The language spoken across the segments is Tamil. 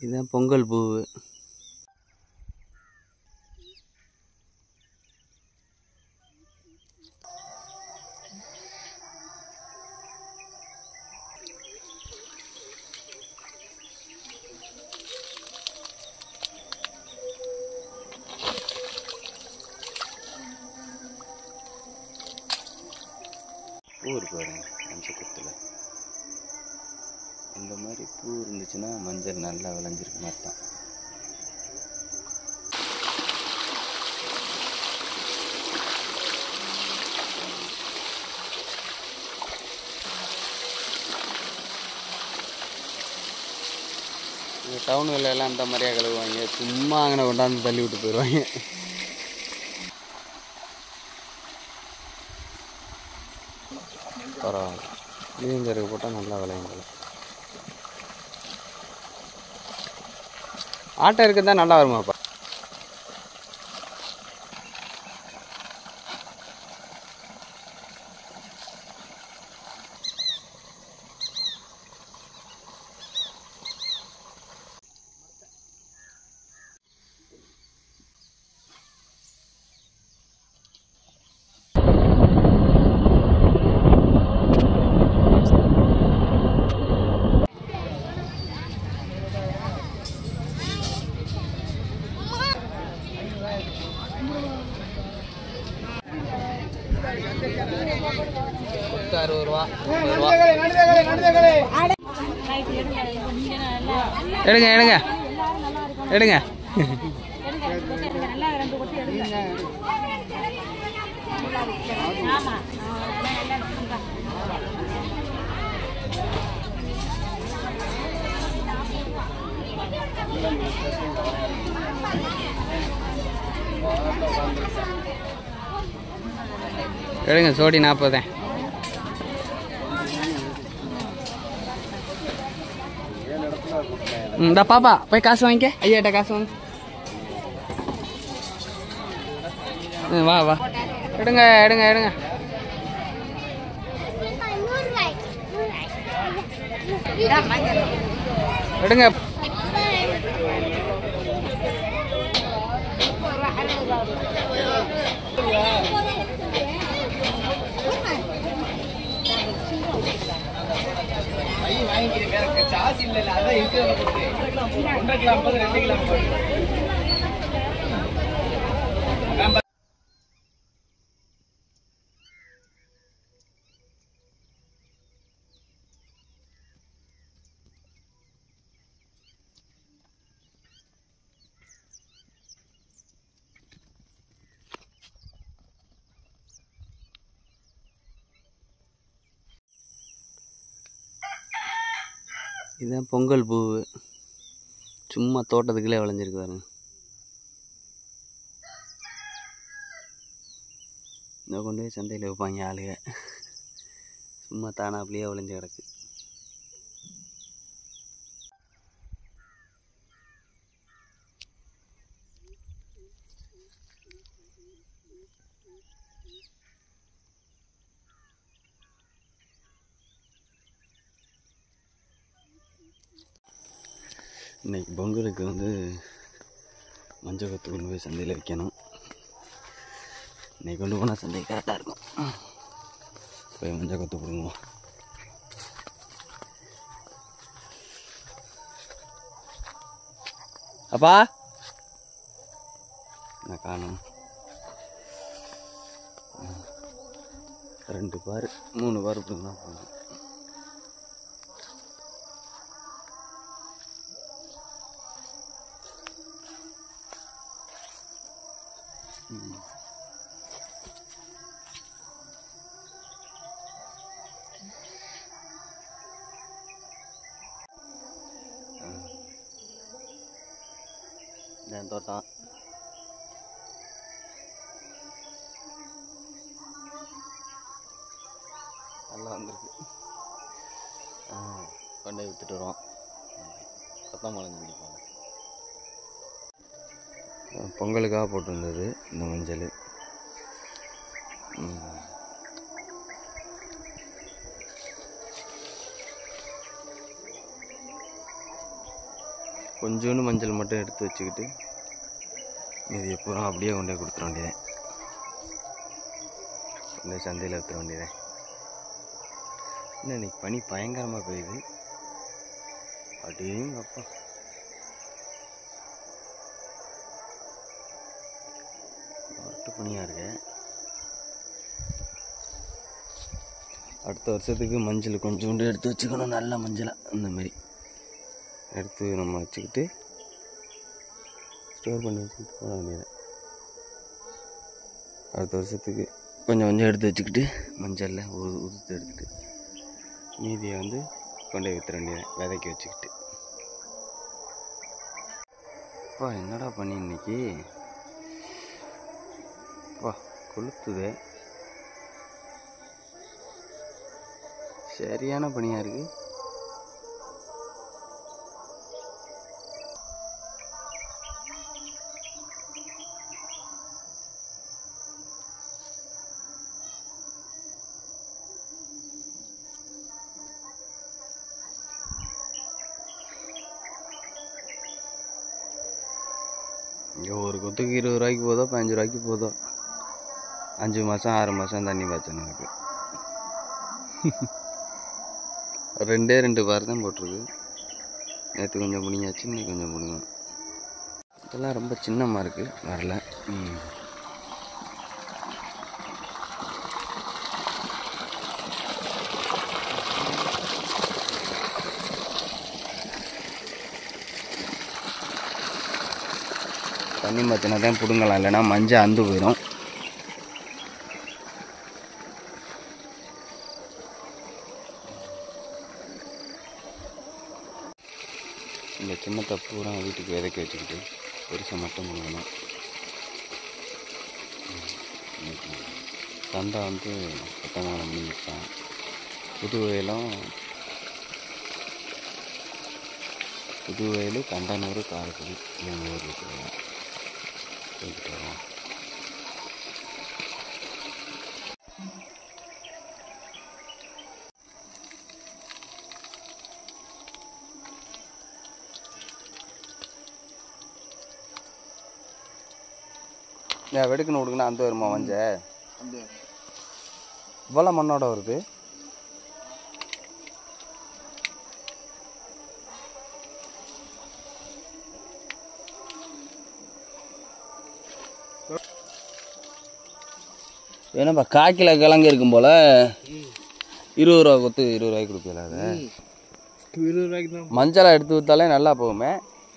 இதுதான் பொங்கல் பூவு பூ இருக்கு பாருங்க மஞ்சள் குத்தில் இந்த மாதிரி பூ இருந்துச்சுன்னா மஞ்சள் நல்லா விளைஞ்சிருக்குன்னு அர்த்தம் இந்த டவுன் எல்லாம் இந்த மாதிரியா கழுவுவாங்க சும்மா அங்கே கொண்டாந்து தள்ளி விட்டு போயிடுவாங்க பரவாயில்ல நீந்தருக்கு போட்டால் நல்லா விளையும் போல ஆட்டை இருக்குதான் நல்லா வருமாப்பா பத்து அறுபது ரூபா முப்பது ரூபா எடுங்க எடுங்க எடுங்க எடுங்க சோடி நாற்பது இந்த பாப்பா போய் காசு வாங்கிக்க ஐயாட்ட காசு வாங்க ம், வா வா எடுங்க எடுங்க எடுங்க எடுங்க இதுதான் பொங்கல் பூவு சும்மா தோட்டத்துக்குள்ளே விளைஞ்சிருக்கு பாருங்க இதை கொண்டு போய் சந்தையில் வைப்பாங்க ஆளுங்க சும்மா தானாப்லேயே விளைஞ்சு கிடக்கு இன்னைக்கு பொங்கலுக்கு வந்து மஞ்சள் கொத்து கொண்டு போய் சந்தையில் விற்கணும் இன்னைக்கு கொண்டு போனால் சந்தை கரெக்டாக இருக்கும் போய் மஞ்சள் கொத்து பிடுங்குவோம் அப்பா நான் காணும் ரெண்டு பாரு மூணு பாரு பிடுங்கினா போதும் என் தோட்டம் நல்லா வந்திருக்கு ஆ கொண்டு போய் விற்றுட்டு வரோம் கொத்தமல்லி பிடிப்பாங்க பொங்கலுக்காக போட்டிருந்தது இந்த மஞ்சள் ம். கொஞ்சோண்டு மஞ்சள் மட்டும் எடுத்து வச்சுக்கிட்டு இது எப்போ அப்படியே கொண்டு போய் கொடுத்துட வேண்டியதேன் இந்த சந்தையில் விற்றுற வேண்டியதேன் என்ன இன்னைக்கு பனி பயங்கரமாக பெய்யுது அப்படியேங்கப்பா வரட்டு பனியாக இருக்கு அடுத்த வருஷத்துக்கு மஞ்சள் கொஞ்சோண்டு எடுத்து வச்சுக்கணும் நல்ல மஞ்சளாக இந்த மாதிரி எடுத்து நம்ம வச்சுக்கிட்டு ஸ்டோர் பண்ணி வச்சுக்கிட்டு போட வேண்டியது அடுத்த வருஷத்துக்கு கொஞ்சம் கொஞ்சம் எடுத்து வச்சுக்கிட்டு மஞ்சளில் உது உதுத்து எடுத்துட்டு மீதியை வந்து கொண்டு போய் வித்துற வேண்டியது விதைக்கி வச்சுக்கிட்டு அப்பா என்னடா பண்ணி இன்னைக்கு அப்பா கொளுத்துதே சரியான பனியாக இருக்குது இங்கே ஒரு கொத்துக்கு இருபது ரூபாய்க்கு போதோ பதினஞ்சு ரூபாய்க்கு போதோ அஞ்சு மாதம் ஆறு மாதம் தண்ணி பாய்ச்சணும் எனக்கு ரெண்டே ரெண்டு பார் தான் போட்டிருக்கு நேற்று கொஞ்சம் முடிஞ்சாச்சு இன்னைக்கு கொஞ்சம் முடியும் இதெல்லாம் ரொம்ப சின்னமாக இருக்குது வரல ம் தண்ணி மாற்றினா தான் பிடுங்கலாம் இல்லைன்னா மஞ்சள் அந்து போயிடும் இந்த சின்ன பூரா வீட்டுக்கு விதைக்க வச்சுக்கிட்டு பெருசை மட்டும் பிடுங்கணும் சண்டை வந்து பத்தாம் முடிஞ்சிட்டான் புது வயலும் புது வயல் கண்டனூர் காரைக்குடி எங்கள் ஊர் இருக்குது போய்கிட்டு வரோம் ஏன் வெடுக்குன்னு விடுக்குன்னா அந்த வருமா மஞ்ச அந்த இவ்வளோ மண்ணோட வருது ஏன்னாப்பா காக்கில கிழங்கு இருக்கும் போல இருபது ரூபா கொத்து இருபது ரூபாய்க்கு கொடுப்பீங்களா அதை இருபது ரூபாய்க்கு தான் மஞ்சளை எடுத்து வித்தாலே நல்லா போகுமே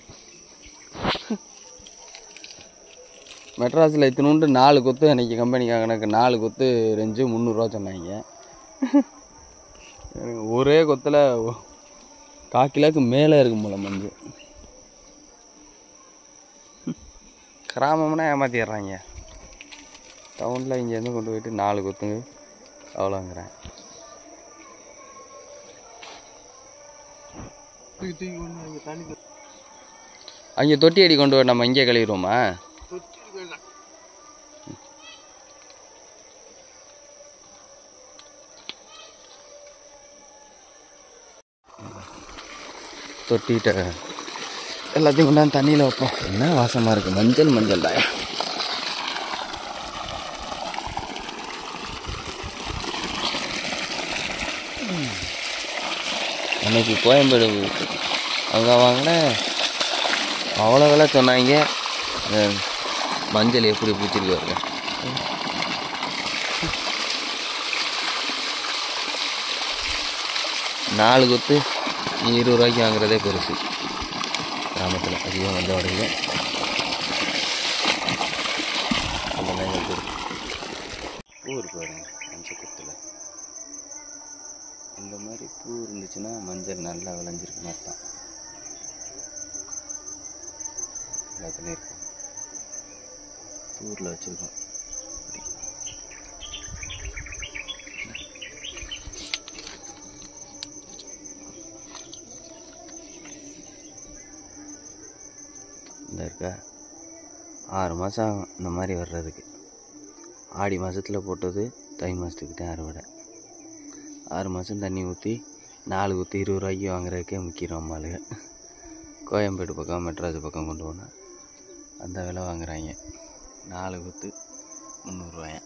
மெட்ராஸில் இத்தினுண்டு நாலு கொத்து அன்றைக்கி கம்பெனிக்காக எனக்கு நாலு கொத்து ரெஞ்சு முந்நூறுரூவா சொன்னாங்க எனக்கு ஒரே கொத்தில் கால் கிலோக்கு மேலே இருக்கும் போல மஞ்சள் கிராமம்னா ஏமாற்றிடுறாங்க டவுனில் இங்கேருந்து கொண்டு போயிட்டு நாலு கொத்துங்க அவ்வளோங்கிறேன் தூக்கி தூக்கி கொண்டு அங்கே தண்ணி அங்கே தொட்டி அடி கொண்டு போய் நம்ம இங்கே கழுவிடுவோமா தொட்டி வேண்டாம் தொட்டிகிட்ட எல்லாத்தையும் கொண்டாந்து தண்ணியில் வைப்போம் என்ன வாசமாக இருக்குது மஞ்சள் மஞ்சள் தான் அன்னைக்கு கோயம்பேடு அங்கே வாங்கினேன் அவ்வளோ விலை சொன்னாங்க அஹ், மஞ்சள் எப்படி பூச்சிருக்கு பாருங்க நாலு கொத்து நீ இருபது ரூபாய்க்கு வாங்குறதே பெருசு கிராமத்தில் அதிகம் வந்து உடையுது அந்த மாதிரி பூ பூ இருக்கு பாருங்க மஞ்சள் கொத்தில் இந்த மாதிரி பூ இருந்துச்சுன்னா மஞ்சள் நல்லா விளைஞ்சிருக்குன்னு அர்த்தம் எல்லாத்துலேயும் இருக்கும் ஊரில் வச்சுருக்கோம் அப்படி இந்த இருக்கா ஆறு மாதம் ஆகும் இந்த மாதிரி வர்றதுக்கு ஆடி மாதத்தில் போட்டது தை மாதத்துக்கு தான் அறுவடை ஆறு மாதம் தண்ணி ஊற்றி நாலு ஊற்றி இருபது ரூபாய்க்கு வாங்குறதுக்கே முக்கியம் அம்மாளுங்க கோயம்பேடு பக்கம் மெட்ராஸ் பக்கம் கொண்டு போனால் அந்த விலை வாங்குறாங்க நாலு குத்து முந்நூறுவாயன்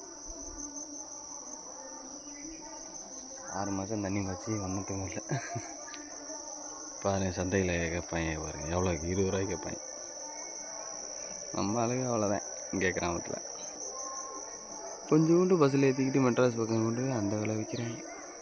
ஆறு மாதம் தண்ணி வச்சு ஒன்றுத்துக்கும் இல்லை பாருங்க சந்தையில் கேட்பாங்க பாருங்க எவ்வளோக்கு இருபது ரூபாய்க்கு கேட்பாங்க நம்ம ஆளுங்க அவ்வளோதான் இங்கே கிராமத்தில் கொஞ்சோண்டு பஸ்ஸில் ஏற்றிக்கிட்டு மெட்ராஸ் பக்கம் கொண்டு போய் அந்த விலை விற்கிறாங்க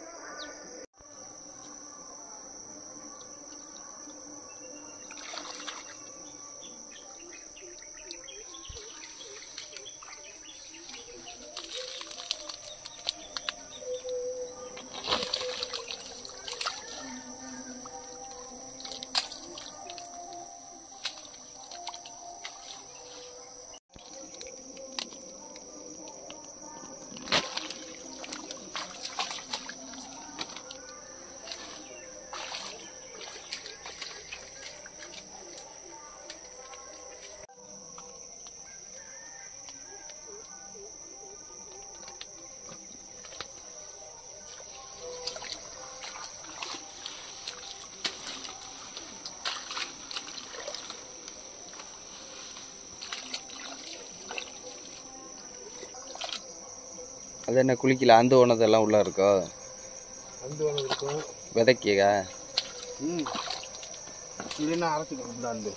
அது என்ன குளிக்கல அந்த ஒன்றதெல்லாம் உள்ளே இருக்கோ அந்த ஒன்று இருக்கும் விதைக்கா ம் இல்லைன்னா அரைச்சிக்கணும் இந்த அந்த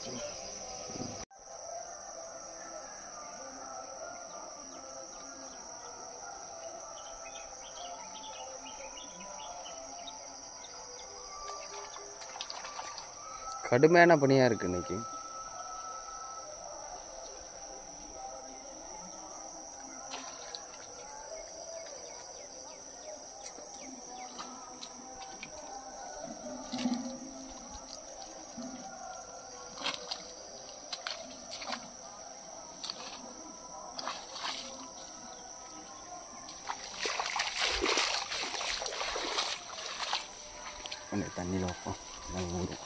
கடுமையான பனியாக இருக்குது இன்னைக்கு கொஞ்சம் தண்ணியில் வைப்போம் எல்லாம் ஊறும்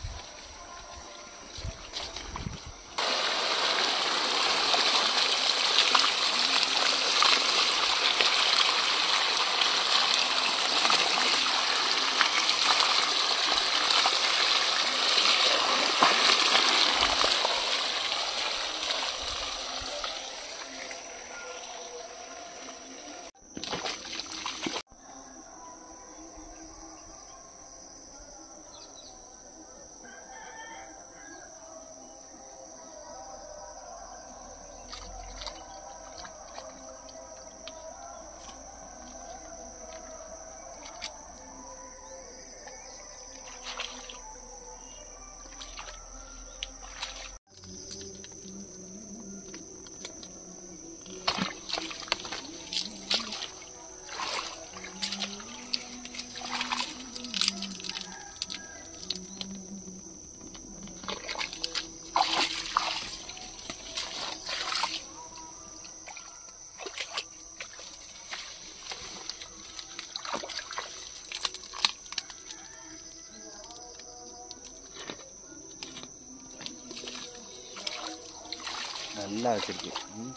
நல்லா வச்சிருக்கு ம்.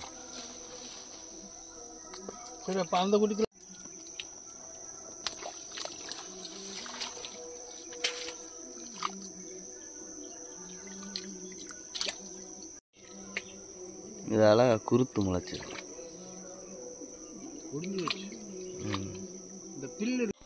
சரி அப்போ அந்த குடிக்கல இதால குருத்து முளைச்சு முடிஞ்சு வச்சு ம். இந்த பில்லு இருக்கு.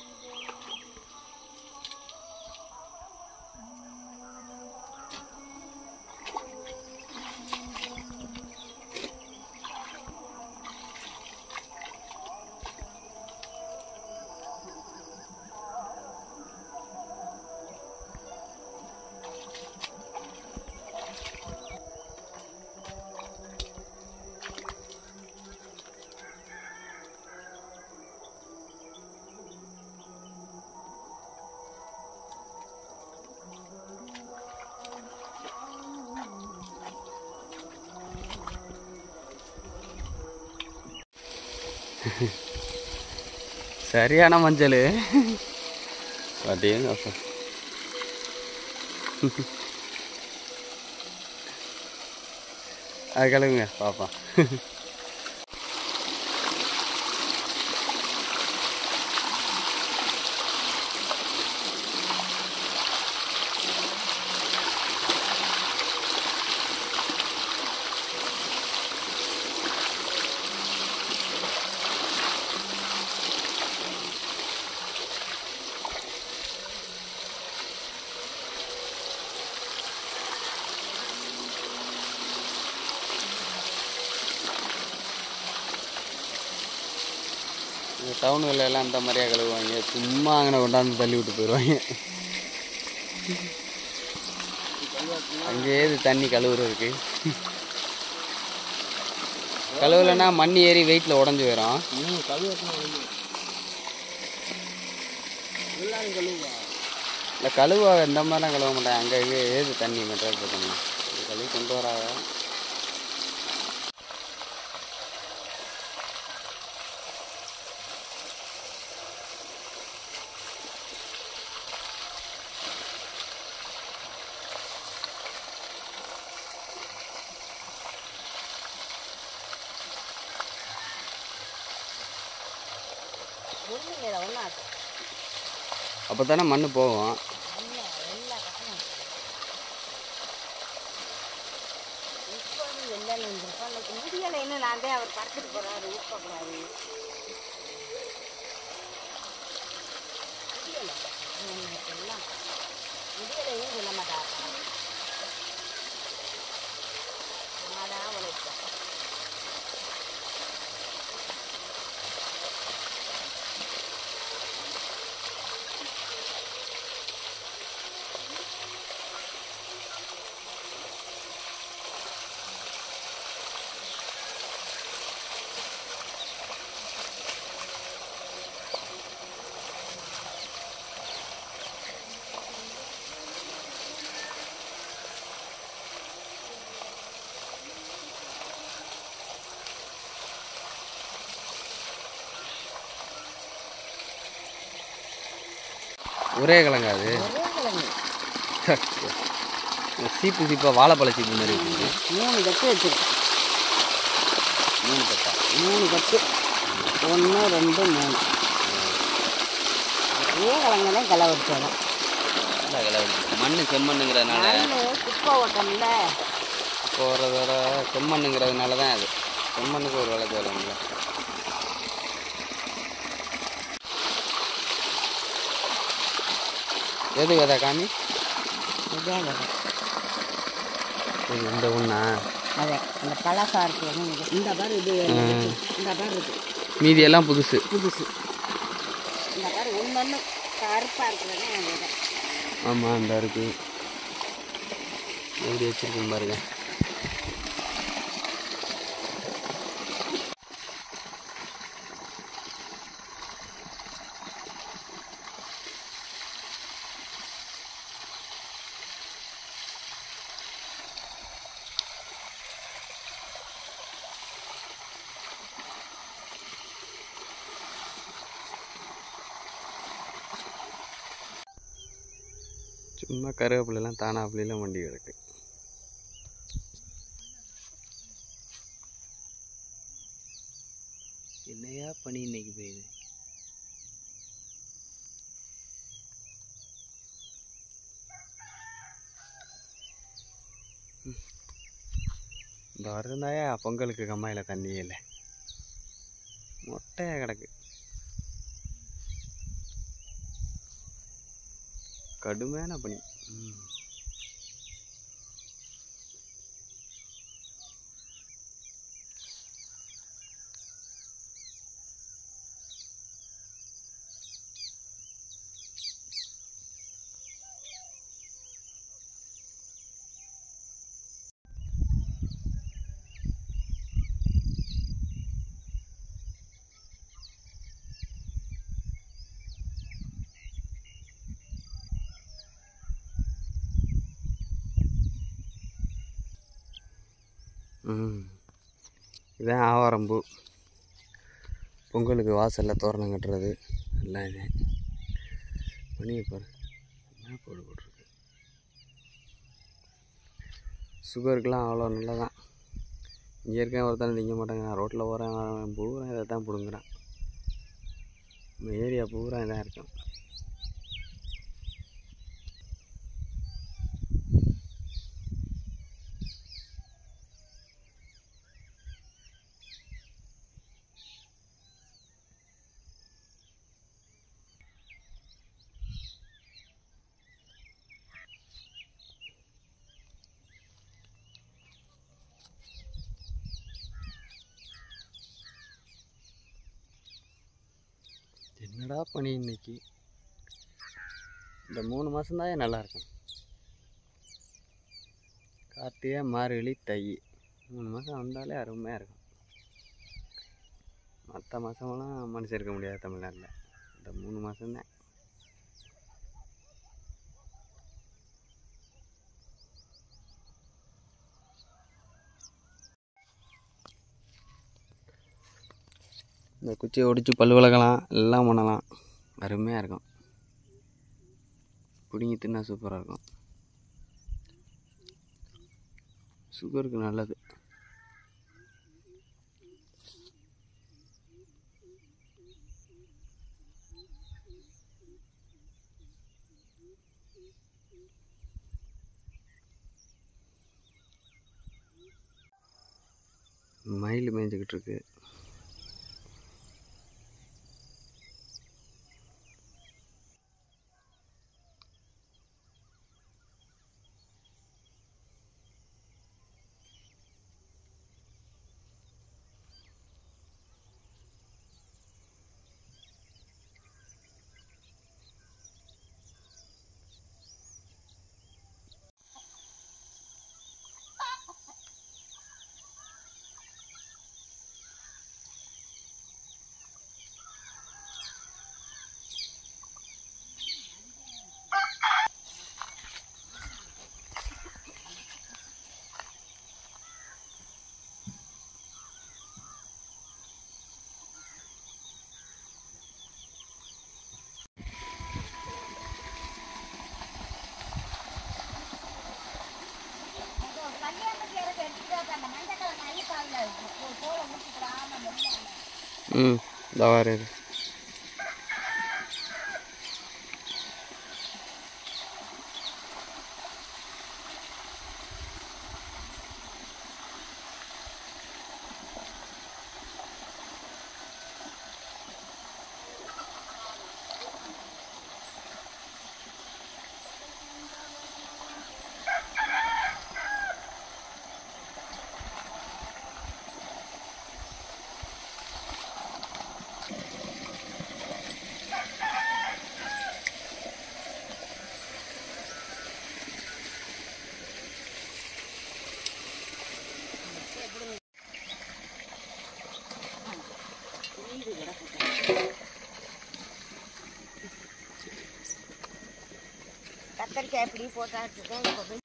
சரியான மஞ்சள் அப்படியே அப்போ அது கிளம்புங்க பார்ப்போம் இந்த டவுனுகளில் எல்லாம் இந்த மாதிரியா கழுவுவாங்க சும்மா அங்கே கொண்டாந்து தள்ளி விட்டு போயிடுவாங்க அங்கே ஏது தண்ணி கழுவுறதுக்கு கழுவுலன்னா மண் ஏறி வெயிட்டில் உடஞ்சி போயிடும் ம் கழுவட்டும் எல்லாரும் கழுவுவா இல்லை கழுவ இந்த மாதிரிலாம் கழுவ மாட்டாங்க அங்கே இங்கே ஏது தண்ணி மெட்ராஸ் தண்ணி இது கழுவி கொண்டு வராங்க முருங்கைக்கீரை ஒன்றும் ஆச்சு அப்போ தானே மண் போகும் நல்லா எல்லா பக்கமும் இப்போ வந்து வெள்ளையில் இருந்திருப்போம் இன்னைக்கு முடியலை இன்னும் நான் தான் அவர் படுத்துட்டு போகிறாரு ஊக்கக்கூடாது முடியலை இன்னைக்கு எல்லாம் முடியலையும் சொல்ல மாட்டார் மாடா உழைப்பேன் ஒரே கிழங்காது ஒரே கிழங்கு சீப்பு சீப்பாக வாழைப்பழ சீப்பு மாதிரி இருக்குது மூணு கட்டு வச்சிருக்கேன் மூணு பட்டா மூணு கட்டு ஒன்று ரெண்டு மூணு ஒரே கிழங்கு தான் களை வச்சோம் நல்லா கிளம்பி மண் செம்மண்ணுங்கிறதுனால மண்ணு குப்பை ஓட்டம்ல போகிறதோட செம்மண்ணுங்கிறதுனால தான் அது செம்மண்ணுக்கு ஒரு விளக்கு வரல எது விதை காமி இதான் விதை. இது இந்த ஒன்றா அதே இந்த பழசா இருக்கு இது. இந்த பாரு இது இந்த பாரு இது மீதி எல்லாம் புதுசு புதுசு இந்த பாரு ஒன்று கருப்பாக இருக்கிறது என் விதை ஆமாம் இந்த இருக்கு எப்படி வச்சிருக்கேன் பாருங்க சும்மா கருவேப்பிலாம் தானாப்பிலாம் வண்டி கிடக்கு என்னையா பனி இன்னைக்கு பெய்யுது ம். இந்த வருந்தாயா பொங்கலுக்கு கம்மாயில் தண்ணியே இல்லை மொட்டையாக கிடக்கு கடுமையான பனி ம். ம் இதான் ஆவாரம்பூ பொங்கலுக்கு வாசலில் தோரணம் கட்டுறது எல்லாம் இது மணியை பாரு என்ன போடு போட்டிருக்கு சுகருக்கெலாம் அவ்வளோ நல்லதான் இங்கே இருக்கேன் ஒருத்தனை திங்க மாட்டேங்க நான் ரோட்டில் போகிறேன் வரேன் பூரா இதை தான் பிடுங்குறான் நம்ம ஏரியா பூரா இதாக இருக்கும் என்னடா பனி இன்னைக்கு இந்த மூணு மாதம்தான் நல்லா இருக்கும் கார்த்திகை மார்கழி தை மூணு மாதம் வந்தாலே அருமையாக இருக்கும் மற்ற மாதமெல்லாம் மனுஷன் இருக்க முடியாது தமிழ்நாட்டில் இந்த மூணு மாதம்தான் இந்த குச்சியை ஒடிச்சு பல் விளக்கலாம் எல்லாம் பண்ணலாம் அருமையாக இருக்கும் பிடுங்கி தின்னா சூப்பராக இருக்கும் சுகருக்கு நல்லது மயில் மேய்ஞ்சிக்கிட்டு இருக்கு கல்யாணத்துக்கு இறக்க எடுத்துட்டு அந்த மஞ்சள் கலர் நல்ல காலில் போல முடிச்சுக்கலாம் நம்ம ம் இந்த வாரு இரு. கத்தரிக்காய் எப்படி போட்டாச்சு தான் இப்போ போய்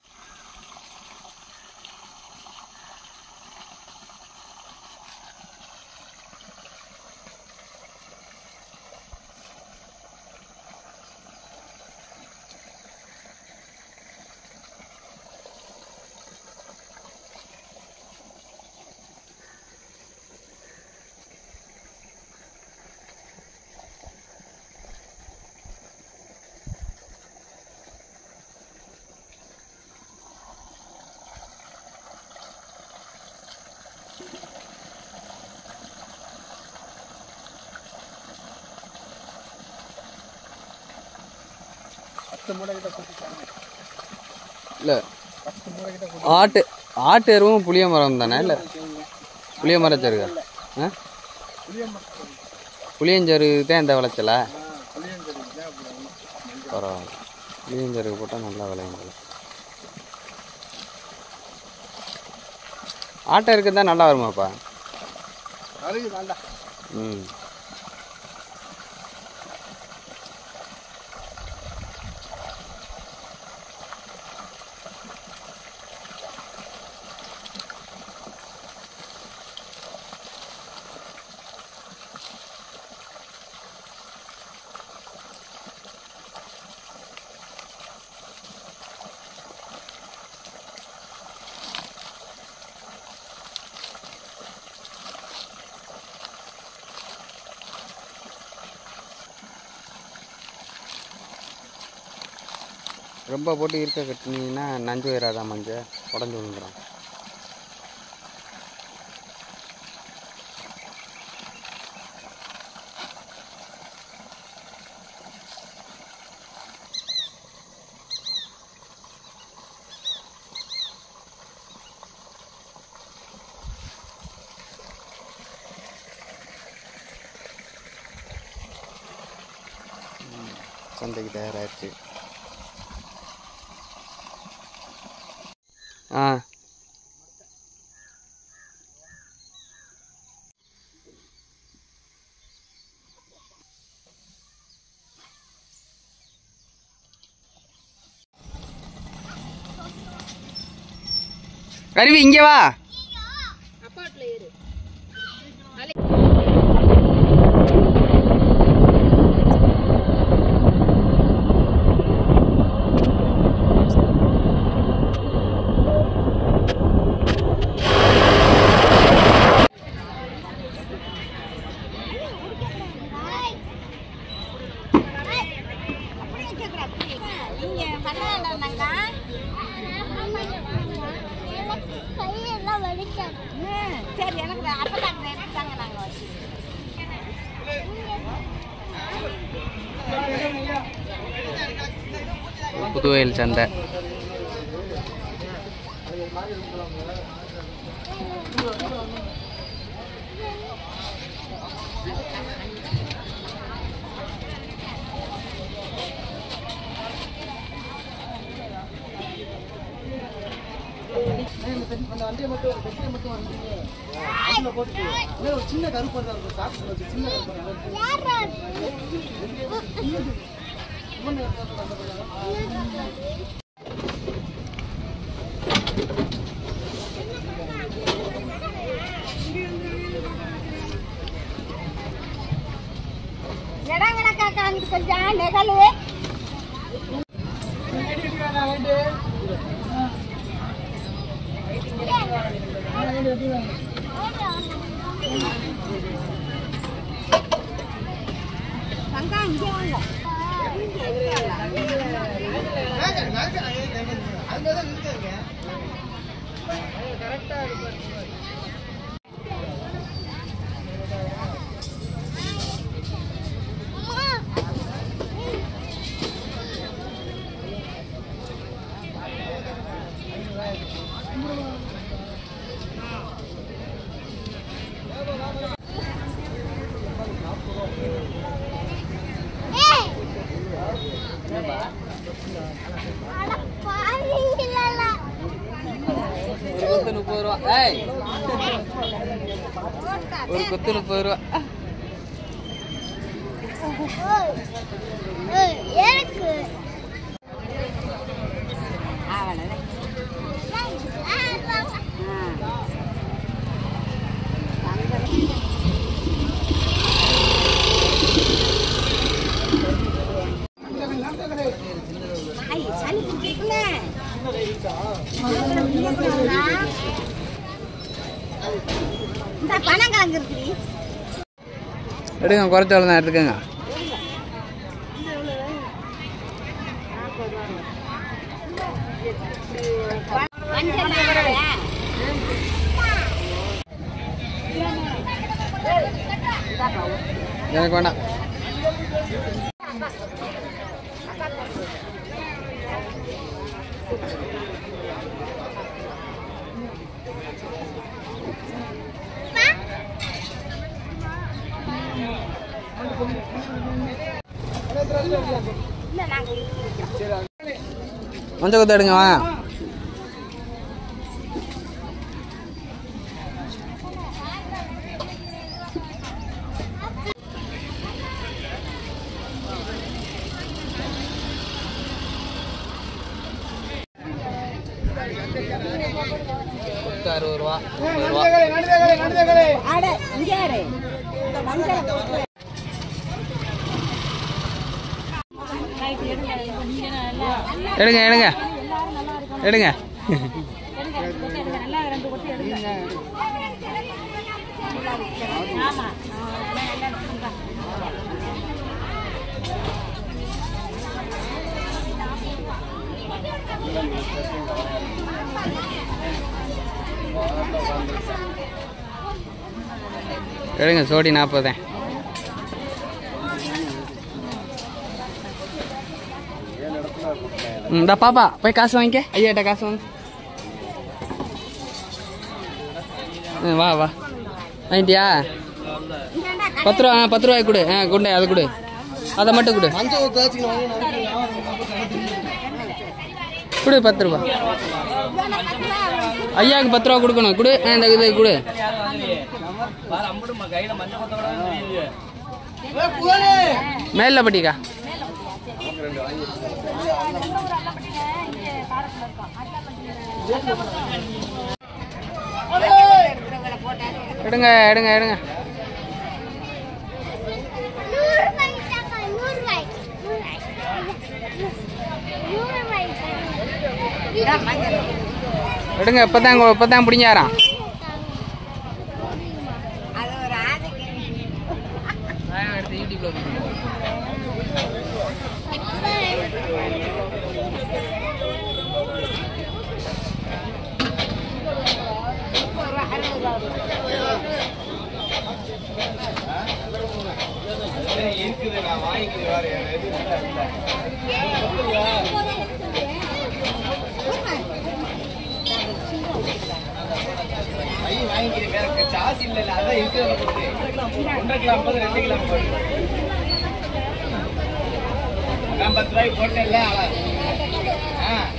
பத்து மூடை கிட்ட கொடுத்துட்டாங்க இல்லை பத்து மூடை கிட்ட ஆட்டு ஆட்டு எருவும் புளிய மரம் தானே இல்லை புளிய மரச்சருகா ஆ புளியம்பரம் புளியஞ்சருகு தான் இந்த விளைச்சலா புளியஞ்சரி தான் அப்படி ஒன்று பரவாயில்ல புளியஞ்சருகு போட்டால் நல்லா விளையும் போல ஆட்டை இருக்கு தான் நல்லா வருமாப்பா அருகு தாண்டா ம் ரொம்ப போட்டு இருக்க கட்டினீங்கன்னா நஞ்சு வராதான் மஞ்சள் உடஞ்சி விழுந்துடும் சந்தைக்கு தயாராகிடுச்சு ஆ அருவி இங்கே வா நீங்க பண்ண வேண்டாம்னாங்க கையெல்லாம் வலிக்காது ம், சரி எனக்கு அப்பதான் எடுத்தாங்க நாங்க வச்சு புதுவயல் சந்தை அந்த வண்டியை மட்டும் ஒரு பெட்டியை மட்டும் வந்து அதுல போட்டு இல்ல, ஒரு சின்ன கருப்பு தான் இருக்கும் சாப்பிட்டு வச்சு சின்ன கருப்பு யாரா இடம் கணக்கா காமிச்சு கொஞ்சம் நெகலு தங்கா இங்கே வாங்க பாருங்களா கொத்து முப்பது ரூபா ஏய் ஒரு கொத்து முப்பது ரூபா எனக்கு அவ்வளோதான் ஐய், சளி பிடிச்சிருக்குல்ல? இந்த பனங்கிழங்கு இருக்குடி எடுங்க குறைச்சாலும் தான் எடுத்துக்கோங்க மஞ்சள் நாரா? எனக்கு வேண்டாம் இல்ல நாங்க மஞ்சள் கொத்து எடுங்க வாங்க கொத்து அறுபது ரூபா முப்பது ரூபா நடுதகலை நடுதகலை அட இங்க யாரு இந்த மஞ்சள் கொத்து. எடுங்க எடுங்க எடுங்க ஆமா எடுங்க சோடி நாற்பது இந்த பாப்பா போய் காசு வாங்கிக்க ஐயாட்ட காசு வாங்க ம், வா வா வாங்கிட்டியா இந்தாண்டா பத்து ரூபா ஆ, பத்து ரூபாய் கொடு ஆ கொண்டு அது கொடு அதை மட்டும் கொடு மஞ்சள் ஒரு தேய்ச்சிக்கணும் வாங்கி நறுக்கி வியாபாரம் பண்ணா கடை தெரியும். கொடு பத்து ரூபா ஐயாவுக்கு பத்து ரூபா கொடுக்கணும் கொடு ஆ, இந்த இது கொடு ஏய், புகழே! மேல பட்டிக்கா எடுங்க எடுங்க எடுங்க நூறு ரூபாய் தாக்கா, நூறு ரூபாய். நூறு ரூபாய் தாங்க. எடுங்க இப்பதான் இப்பதான் பிடிங்காராம் அது ஒரு ஆசைக்கு எடுத்து யூடியூப்ல ஒரு அறுபது ரூபா நான் பத்து ரூபாய்க்கு போட்டேன்ல